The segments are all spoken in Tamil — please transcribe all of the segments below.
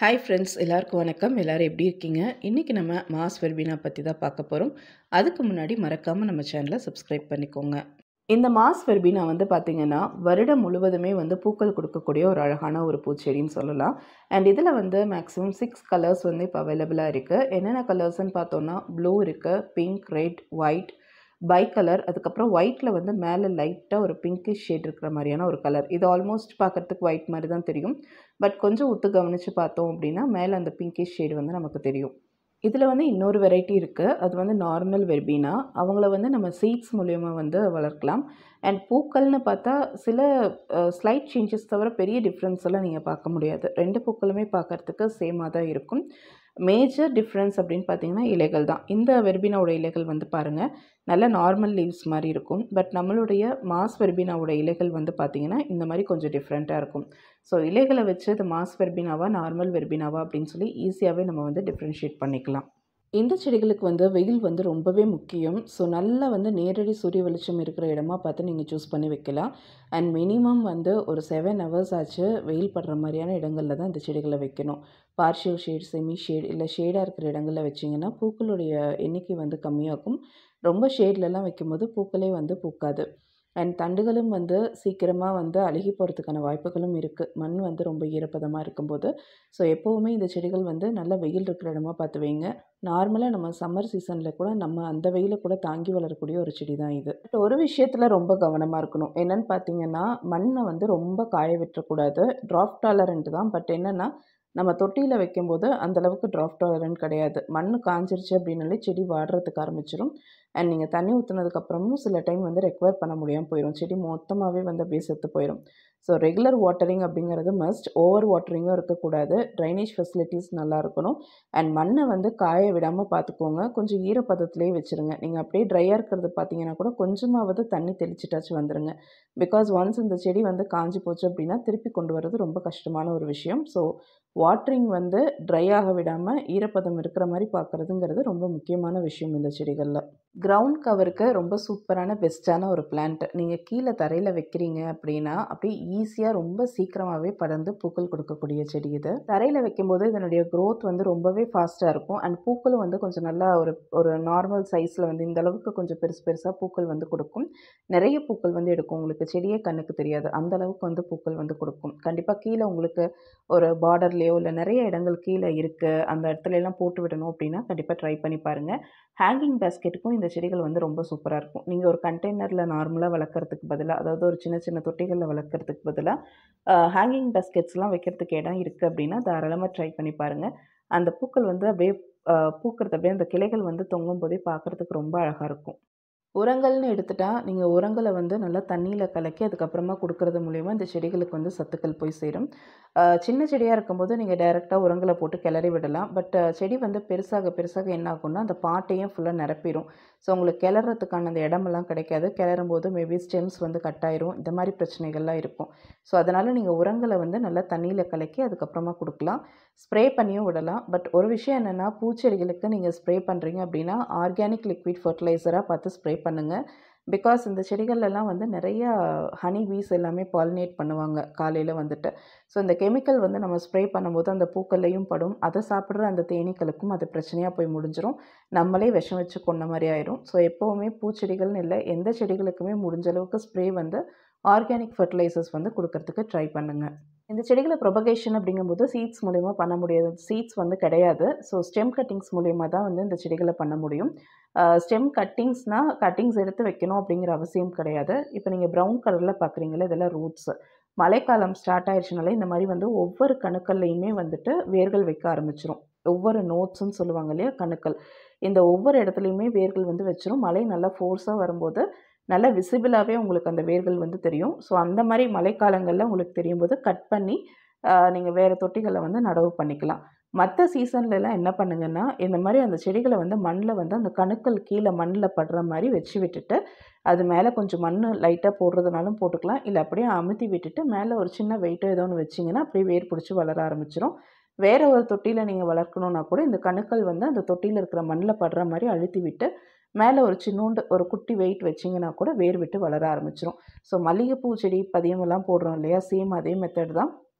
ஹாய் ஃப்ரெண்ட்ஸ் எல்லாருக்கும் வணக்கம் எல்லோரும் எப்படி இருக்கீங்க இன்றைக்கி நம்ம மாஸ் வெர்பினா பற்றி தான் பார்க்க போகிறோம் அதுக்கு முன்னாடி மறக்காமல் நம்ம சேனலை சப்ஸ்கிரைப் பண்ணிக்கோங்க இந்த மாஸ் வெர்பினா வந்து பார்த்திங்கன்னா வருடம் முழுவதுமே வந்து பூக்கள் கொடுக்கக்கூடிய ஒரு அழகான ஒரு பூச்செடின்னு சொல்லலாம் அண்ட் இதில் வந்து மேக்ஸிமம் சிக்ஸ் கலர்ஸ் வந்து இப்போ அவைலபிளாக இருக்குது என்னென்ன கலர்ஸ்ன்னு பார்த்தோன்னா ப்ளூ இருக்குது pink red white bi colour அதுக்கப்புறம் ஒயிட்டில் வந்து மேலே லைட்டாக ஒரு பிங்கிஷ் ஷேட் இருக்கிற மாதிரியான ஒரு கலர் இது ஆல்மோஸ்ட் பார்க்குறதுக்கு ஒயிட் மாதிரி தான் தெரியும் பட் கொஞ்சம் உத்து கவனித்து பார்த்தோம் அப்படின்னா மேலே அந்த பிங்கிஷ் ஷேடு வந்து நமக்கு தெரியும் இதில் வந்து இன்னொரு வெரைட்டி இருக்குது அது வந்து நார்மல் வெர்பீனா அவங்கள வந்து நம்ம சீட்ஸ் மூலயமா வந்து வளர்க்கலாம் அண்ட் பூக்கள்னு பார்த்தா சில ஸ்லைட் சேஞ்சஸ் தவிர பெரிய டிஃப்ரென்ஸ் எல்லாம் நீங்கள் பார்க்க முடியாது ரெண்டு பூக்களுமே பார்க்குறதுக்கு சேமாக தான் இருக்கும் மேஜர் டிஃப்ரென்ஸ் அப்படின்னு பார்த்தீங்கன்னா இலைகள் தான் இந்த வெர்பினாவோட இலைகள் வந்து பாருங்கள் நல்ல நார்மல் லீவ்ஸ் மாதிரி இருக்கும் பட் நம்மளுடைய மாஸ் வெர்பினாவோட இலைகள் வந்து பார்த்திங்கன்னா இந்த மாதிரி கொஞ்சம் டிஃப்ரெண்ட்டாக இருக்கும் ஸோ இலைகளை வச்சு இது மாஸ் வெர்பினாவா நார்மல் வெர்பினாவா அப்படின்னு சொல்லி ஈஸியாகவே நம்ம வந்து டிஃப்ரென்ஷியேட் பண்ணிக்கலாம் இந்த செடிகளுக்கு வந்து வெயில் வந்து ரொம்பவே முக்கியம் ஸோ நல்லா வந்து நேரடி சூரிய வெளிச்சம் இருக்கிற இடமா பார்த்து நீங்கள் சூஸ் பண்ணி வைக்கலாம் அண்ட் மினிமம் வந்து ஒரு செவன் ஹவர்ஸ் ஆச்சு வெயில் படுற மாதிரியான இடங்களில் தான் இந்த செடிகளை வைக்கணும் பார்ஷியல் ஷேட் செமி ஷேட் இல்லை ஷேடாக இருக்கிற இடங்களில் வச்சிங்கன்னா பூக்களுடைய எண்ணிக்கை வந்து கம்மியாகும் ரொம்ப ஷேட்லலாம் வைக்கும்போது பூக்களே வந்து பூக்காது அண்ட் தண்டுகளும் வந்து சீக்கிரமாக வந்து அழுகி போகிறதுக்கான வாய்ப்புகளும் இருக்குது மண் வந்து ரொம்ப ஈரப்பதமாக இருக்கும்போது ஸோ எப்போவுமே இந்த செடிகள் வந்து நல்ல வெயில் இருக்கிற இடமா பார்த்து வைங்க நார்மலாக நம்ம சம்மர் சீசனில் கூட நம்ம அந்த வெயிலை கூட தாங்கி வளரக்கூடிய ஒரு செடி தான் இது பட் ஒரு விஷயத்தில் ரொம்ப கவனமாக இருக்கணும் என்னென்னு பார்த்தீங்கன்னா மண்ணை வந்து ரொம்ப காய விட்டுறக்கூடாது ட்ராப் டாலரண்ட் தான் பட் என்னென்னா நம்ம தொட்டியில் வைக்கும்போது அந்தளவுக்கு ட்ராப் டாலரண்ட் கிடையாது மண் காஞ்சிருச்சு அப்படின்னாலே செடி வாடுறதுக்கு ஆரம்பிச்சிடும் அண்ட் நீங்கள் தண்ணி ஊற்றுனதுக்கப்புறமும் சில டைம் வந்து ரெக்வயர் பண்ண முடியாமல் போயிடும் செடி மொத்தமாகவே வந்து அப்படியே செத்து போயிடும் ஸோ ரெகுலர் வாட்டரிங் அப்படிங்கிறது மஸ்ட் ஓவர் வாட்டரிங்கும் இருக்கக்கூடாது ட்ரைனேஜ் ஃபெசிலிட்டிஸ் நல்லா இருக்கணும் அண்ட் மண்ணை வந்து காய விடாமல் பார்த்துக்கோங்க கொஞ்சம் ஈரப்பதத்துலேயே வச்சுருங்க நீங்கள் அப்படியே ட்ரையாக இருக்கிறது பார்த்தீங்கன்னா கூட கொஞ்சமாவது தண்ணி தெளிச்சிட்டாச்சு வந்துடுங்க பிகாஸ் ஒன்ஸ் இந்த செடி வந்து காஞ்சி போச்சு அப்படின்னா திருப்பி கொண்டு வர்றது ரொம்ப கஷ்டமான ஒரு விஷயம் ஸோ வாட்ரிங் வந்து ட்ரை ஆக விடாமல் ஈரப்பதம் இருக்கிற மாதிரி பார்க்குறதுங்கிறது ரொம்ப முக்கியமான விஷயம் இந்த செடிகளில் கிரவுண்ட் கவருக்கு ரொம்ப சூப்பரான பெஸ்ட்டான ஒரு பிளான்ட் நீங்கள் கீழே தரையில் வைக்கிறீங்க அப்படின்னா அப்படியே ஈஸியாக ரொம்ப சீக்கிரமாகவே படர்ந்து பூக்கள் கொடுக்கக்கூடிய செடி இது தரையில் வைக்கும்போது இதனுடைய க்ரோத் வந்து ரொம்பவே ஃபாஸ்ட்டாக இருக்கும் அண்ட் பூக்களும் வந்து கொஞ்சம் நல்லா ஒரு ஒரு நார்மல் சைஸில் வந்து இந்த அளவுக்கு கொஞ்சம் பெருசு பெருசாக பூக்கள் வந்து கொடுக்கும் நிறைய பூக்கள் வந்து எடுக்கும் உங்களுக்கு செடியே கண்ணுக்கு தெரியாது அந்த அளவுக்கு வந்து பூக்கள் வந்து கொடுக்கும் கண்டிப்பாக கீழே உங்களுக்கு ஒரு பார்டர்லேயோ இல்லை நிறைய இடங்கள் கீழே இருக்குது அந்த இடத்துல எல்லாம் போட்டு விடணும் அப்படின்னா கண்டிப்பாக ட்ரை பண்ணி பாருங்கள் ஹேங்கிங் பேஸ்கெட்டுக்கும் இந்த செடிகள் வந்து ரொம்ப சூப்பராக இருக்கும் நீங்கள் ஒரு கண்டெய்னரில் நார்மலாக வளர்க்குறதுக்கு பதிலாக அதாவது ஒரு சின்ன சின்ன தொட்டிகளில் வளர்க்குறதுக்கு பதிலாக ஹேங்கிங் பேஸ்கெட்ஸ்லாம் வைக்கிறதுக்கு இடம் இருக்குது அப்படின்னா தாராளமாக ட்ரை பண்ணி பாருங்கள் அந்த பூக்கள் வந்து அப்படியே பூக்கிறது அப்படியே அந்த கிளைகள் வந்து தொங்கும் போதே பார்க்குறதுக்கு ரொம்ப அழகாக இருக்கும் உரங்கள்னு எடுத்துட்டால் நீங்கள் உரங்களை வந்து நல்லா தண்ணியில் கலக்கி அதுக்கப்புறமா கொடுக்கறது மூலிமா இந்த செடிகளுக்கு வந்து சத்துக்கள் போய் சேரும் சின்ன செடியாக இருக்கும்போது நீங்கள் டைரெக்டாக உரங்களை போட்டு கிளறி விடலாம் பட் செடி வந்து பெருசாக பெருசாக என்ன ஆகும்னா அந்த பாட்டையும் ஃபுல்லாக நிரப்பிடும் ஸோ உங்களுக்கு கிளறதுக்கான அந்த இடமெல்லாம் கிடைக்காது கிளறும் போது மேபி ஸ்டெம்ஸ் வந்து கட்டாயிரும் இந்த மாதிரி பிரச்சனைகள்லாம் இருக்கும் ஸோ அதனால் நீங்கள் உரங்களை வந்து நல்லா தண்ணியில் கலக்கி அதுக்கப்புறமா கொடுக்கலாம் ஸ்ப்ரே பண்ணியும் விடலாம் பட் ஒரு விஷயம் என்னென்னா பூச்செடிகளுக்கு நீங்கள் ஸ்ப்ரே பண்ணுறீங்க அப்படின்னா ஆர்கானிக் லிக்விட் ஃபர்டிலைசராக பார்த்து ஸ்ப்ரே பண்ணுங்கள் பிகாஸ் இந்த செடிகள்லாம் வந்து நிறையா ஹனி பீஸ் எல்லாமே பாலினேட் பண்ணுவாங்க காலையில் வந்துட்டு ஸோ இந்த கெமிக்கல் வந்து நம்ம ஸ்ப்ரே பண்ணும்போது அந்த பூக்கள்லையும் படும் அதை சாப்பிட்ற அந்த தேனீக்களுக்கும் அது பிரச்சனையாக போய் முடிஞ்சிடும் நம்மளே விஷம் வச்சு கொண்ட மாதிரி ஆயிரும் ஸோ எப்போவுமே பூச்செடிகள்னு இல்லை எந்த செடிகளுக்குமே முடிஞ்ச அளவுக்கு ஸ்ப்ரே வந்து ஆர்கானிக் ஃபர்டிலைசர்ஸ் வந்து கொடுக்கறதுக்கு ட்ரை பண்ணுங்கள் இந்த செடிகளை ப்ரொபகேஷன் அப்படிங்கும்போது சீட்ஸ் மூலயமா பண்ண முடியாது சீட்ஸ் வந்து கிடையாது ஸோ ஸ்டெம் கட்டிங்ஸ் மூலயமா தான் வந்து இந்த செடிகளை பண்ண முடியும் ஸ்டெம் கட்டிங்ஸ்னால் கட்டிங்ஸ் எடுத்து வைக்கணும் அப்படிங்கிற அவசியம் கிடையாது இப்போ நீங்கள் ப்ரௌன் கலரில் பார்க்குறீங்களா இதெல்லாம் ரூட்ஸ் மழைக்காலம் ஸ்டார்ட் ஆயிடுச்சுனாலே இந்த மாதிரி வந்து ஒவ்வொரு கணுக்கள்லையுமே வந்துட்டு வேர்கள் வைக்க ஆரம்பிச்சிரும் ஒவ்வொரு நோட்ஸ்ன்னு சொல்லுவாங்க இல்லையா கணுக்கள் இந்த ஒவ்வொரு இடத்துலையுமே வேர்கள் வந்து வச்சிரும் மழை நல்லா ஃபோர்ஸாக வரும்போது நல்லா விசிபிளாகவே உங்களுக்கு அந்த வேர்கள் வந்து தெரியும் ஸோ அந்த மாதிரி மழைக்காலங்களில் உங்களுக்கு தெரியும் போது கட் பண்ணி நீங்கள் வேறு தொட்டிகளில் வந்து நடவு பண்ணிக்கலாம் மற்ற சீசன்லலாம் என்ன பண்ணுங்கன்னா இந்த மாதிரி அந்த செடிகளை வந்து மண்ணில் வந்து அந்த கணுக்கள் கீழே மண்ணில் படுற மாதிரி வச்சு விட்டுட்டு அது மேலே கொஞ்சம் மண் லைட்டாக போடுறதுனாலும் போட்டுக்கலாம் இல்லை அப்படியே அமுத்தி விட்டுட்டு மேலே ஒரு சின்ன வெயிட்டோ ஏதோ ஒன்று வச்சிங்கன்னா அப்படியே வேர் பிடிச்சி வளர ஆரம்பிச்சிடும் வேறு ஒரு தொட்டியில் நீங்கள் வளர்க்கணுன்னா கூட இந்த கணுக்கள் வந்து அந்த தொட்டியில் இருக்கிற மண்ணில் படுற மாதிரி அழுத்தி விட்டு மேலே ஒரு சின்னோண்டு ஒரு குட்டி வெயிட் வச்சிங்கன்னா கூட வேர் விட்டு வளர ஆரம்பிச்சிடும் ஸோ மல்லிகைப்பூ செடி பதியமெல்லாம் போடுறோம் இல்லையா சேம் அதே மெத்தட் தான்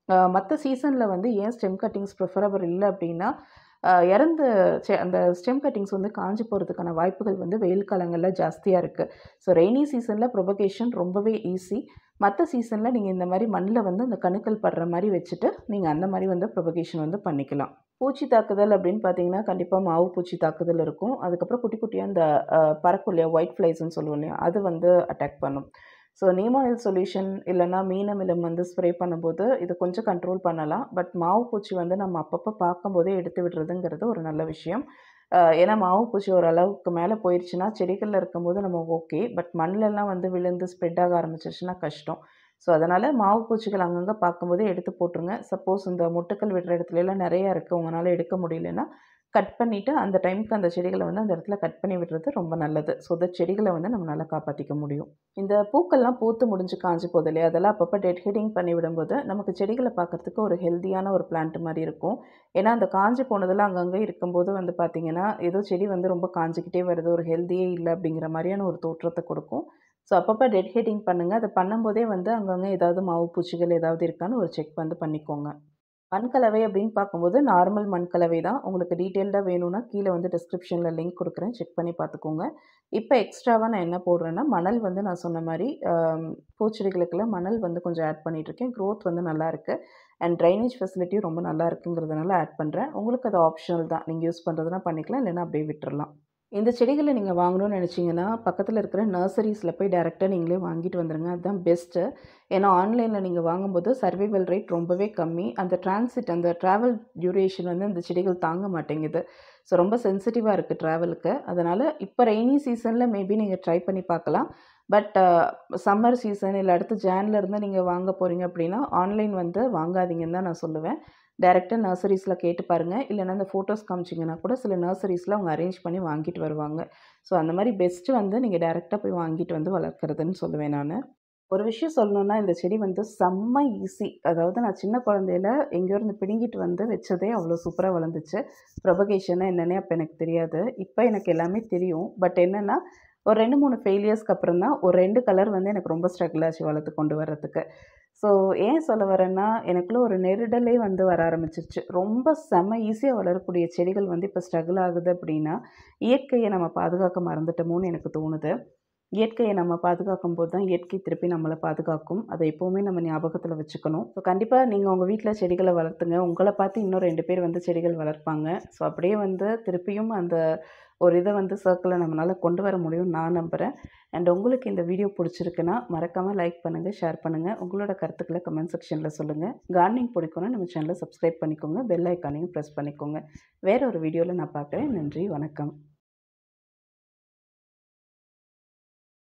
மற்ற சீசனில் வந்து ஏன் ஸ்டெம் கட்டிங்ஸ் ப்ரிஃபரபிள் இல்லை அப்படின்னா அஹ், இறந்த செ அந்த ஸ்டெம் கட்டிங்ஸ் வந்து காஞ்சி போகிறதுக்கான வாய்ப்புகள் வந்து வெயில் காலங்களில் ஜாஸ்தியாக இருக்குது ஸோ ரெய்னி சீசனில் ப்ரொபகேஷன் ரொம்பவே ஈஸி மற்ற சீசனில் நீங்கள் இந்த மாதிரி மண்ணில் வந்து அந்த கணுக்கள் படுற மாதிரி வச்சுட்டு நீங்கள் அந்த மாதிரி வந்து ப்ரொபகேஷன் வந்து பண்ணிக்கலாம் பூச்சி தாக்குதல் அப்படின்னு பார்த்தீங்கன்னா கண்டிப்பாக மாவு பூச்சி தாக்குதல் இருக்கும் அதுக்கப்புறம் குட்டி குட்டியாக அந்த அஹ், பறக்கும் இல்லையா ஒயிட் ஃப்ளைஸ்ன்னு சொல்லுவோம் இல்லையா அது வந்து அட்டாக் பண்ணும் ஸோ நீம் ஆயில் சொல்யூஷன் இல்லைன்னா மீனமிலம் வந்து ஸ்ப்ரே பண்ணும்போது இது கொஞ்சம் கண்ட்ரோல் பண்ணலாம் பட் மாவு பூச்சி வந்து நம்ம அப்பப்போ பார்க்கும்போதே எடுத்து விடுறதுங்கிறது ஒரு நல்ல விஷயம் அஹ் ஏன்னா மாவு பூச்சி ஒரு அளவுக்கு மேலே போயிடுச்சுன்னா செடிகளில் இருக்கும்போது நம்ம ஓகே பட் மண்ணிலெல்லாம் வந்து விழுந்து ஸ்ப்ரெட் ஆக ஆரம்பிச்சிருச்சுன்னா கஷ்டம் ஸோ அதனால் மாவு பூச்சிகள் அங்கங்கே பார்க்கும்போதே எடுத்து போட்டுருங்க சப்போஸ் இந்த முட்டுக்கள் விடுற இடத்துல எல்லாம் நிறையா இருக்குது உங்களால் எடுக்க முடியலன்னா கட் பண்ணிவிட்டு அந்த டைமுக்கு அந்த செடிகளை வந்து அந்த இடத்துல கட் பண்ணி விடுறது ரொம்ப நல்லது ஸோ தட் செடிகளை வந்து நம்மளால் காப்பாற்றிக்க முடியும் இந்த பூக்கள்லாம் பூத்து முடிஞ்சு காஞ்சி போகுது இல்லையா அதெல்லாம் அப்பப்போ டெட் ஹீட்டிங் பண்ணி விடும்போது நமக்கு செடிகளை பார்க்குறதுக்கு ஒரு ஹெல்த்தியான ஒரு பிளான்ட் மாதிரி இருக்கும் ஏன்னா அந்த காஞ்சி போனதெல்லாம் அங்கங்கே இருக்கும்போது வந்து பார்த்திங்கன்னா ஏதோ செடி வந்து ரொம்ப காஞ்சிக்கிட்டே வருது ஒரு ஹெல்த்தியே இல்லை அப்படிங்கிற மாதிரியான ஒரு தோற்றத்தை கொடுக்கும் ஸோ அப்பப்போ டெட் ஹீட்டிங் பண்ணுங்கள் அதை பண்ணும்போதே வந்து அங்கங்கே ஏதாவது மாவு பூச்சிகள் ஏதாவது இருக்கான்னு ஒரு செக் வந்து பண்ணிக்கோங்க மண்கலவை அப்படின்னு பார்க்கும்போது நார்மல் மண்கலவை தான் உங்களுக்கு டீட்டெயில்டாக வேணும்னா கீழே வந்து டிஸ்கிரிப்ஷனில் லிங்க் கொடுக்குறேன் செக் பண்ணி பார்த்துக்கோங்க இப்போ எக்ஸ்ட்ராவாக நான் என்ன போடுறேன்னா மணல் வந்து நான் சொன்ன மாதிரி ஆம், பூச்செடிகளுக்கெல்லாம் மணல் வந்து கொஞ்சம் ஆட் பண்ணிகிட்ருக்கேன் க்ரோத் வந்து நல்லா இருக்குது அண்ட் ட்ரைனேஜ் ஃபெசிலிட்டியும் ரொம்ப நல்லா இருக்குங்கிறதுனால ஆட் பண்ணுறேன் உங்களுக்கு அது ஆப்ஷனல் தான் நீங்கள் யூஸ் பண்ணுறதுனா பண்ணிக்கலாம் இல்லைன்னா அப்படியே விட்டுறலாம் இந்த செடிகளை நீங்கள் வாங்கணும்னு நினச்சிங்கன்னா பக்கத்தில் இருக்கிற நர்சரிஸில் போய் டேரெக்டாக நீங்களே வாங்கிட்டு வந்துடுங்க அதுதான் பெஸ்ட்டு ஏன்னா ஆன்லைனில் நீங்கள் வாங்கும்போது சர்வைவல் ரேட் ரொம்பவே கம்மி அந்த டிரான்சிட் அந்த ட்ராவல் டியூரேஷன் வந்து அந்த செடிகள் தாங்க மாட்டேங்குது ஸோ ரொம்ப சென்சிட்டிவாக இருக்குது ட்ராவலுக்கு அதனால் இப்போ ரெய்னி சீசனில் மேபி நீங்கள் ட்ரை பண்ணி பார்க்கலாம் பட் சம்மர் சீசன் இல்லை அடுத்து ஜான்ல இருந்து நீங்கள் வாங்க போகிறீங்க அப்படின்னா ஆன்லைன் வந்து வாங்காதீங்கன்னு தான் நான் சொல்லுவேன் டேரெக்டாக நர்சரிஸில் கேட்டு பாருங்கள் இல்லைன்னா அந்த ஃபோட்டோஸ் காமிச்சிங்கன்னா கூட சில நர்சரிஸில் அவங்க அரேஞ்ச் பண்ணி வாங்கிட்டு வருவாங்க ஸோ அந்த மாதிரி பெஸ்ட்டு வந்து நீங்கள் டேரெக்டாக போய் வாங்கிட்டு வந்து வளர்க்குறதுன்னு சொல்லுவேன் நான் ஒரு விஷயம் சொல்லணுன்னா இந்த செடி வந்து செம்ம ஈஸி அதாவது நான் சின்ன குழந்தையில எங்கேயோ இருந்து பிடுங்கிட்டு வந்து வச்சதே அவ்வளோ சூப்பராக வளர்ந்துச்சு ப்ரொபகேஷன்னா என்னன்னே அப்போ எனக்கு தெரியாது இப்போ எனக்கு எல்லாமே தெரியும் பட் என்னென்னா ஒரு ரெண்டு மூணு ஃபெயிலியர்ஸ்க்கு அப்புறம் தான் ஒரு ரெண்டு கலர் வந்து எனக்கு ரொம்ப ஸ்ட்ரகிள் ஆச்சு வளர்த்து கொண்டு வர்றதுக்கு ஸோ ஏன் சொல்ல வரேன்னா எனக்குள்ள ஒரு நெருடலே வந்து வர ஆரம்பிச்சிருச்சு ரொம்ப செம ஈஸியாக வளரக்கூடிய செடிகள் வந்து இப்போ ஸ்ட்ரகிள் ஆகுது அப்படின்னா இயற்கையை நம்ம பாதுகாக்க மறந்துட்டோமோன்னு எனக்கு தோணுது இயற்கையை நம்ம பாதுகாக்கும் போது தான் இயற்கை திருப்பி நம்மளை பாதுகாக்கும் அதை எப்போவுமே நம்ம ஞாபகத்தில் வச்சுக்கணும் ஸோ கண்டிப்பாக நீங்கள் உங்கள் வீட்டில் செடிகளை வளர்த்துங்க உங்களை பார்த்து இன்னும் ரெண்டு பேர் வந்து செடிகள் வளர்ப்பாங்க ஸோ அப்படியே வந்து திருப்பியும் அந்த ஒரு இதை வந்து சர்க்கிளை நம்மளால் கொண்டு வர முடியும்னு நான் நம்புகிறேன் அண்ட் உங்களுக்கு இந்த வீடியோ பிடிச்சிருக்குன்னா மறக்காமல் லைக் பண்ணுங்கள் ஷேர் பண்ணுங்கள் உங்களோட கருத்துக்களை கமெண்ட் செக்ஷனில் சொல்லுங்கள் கார்டனிங் பிடிக்கும்னா நம்ம சேனலை சப்ஸ்கிரைப் பண்ணிக்கோங்க பெல் ஐக்கானையும் ப்ரெஸ் பண்ணிக்கோங்க வேற ஒரு வீடியோவில் நான் பார்க்குறேன் நன்றி வணக்கம்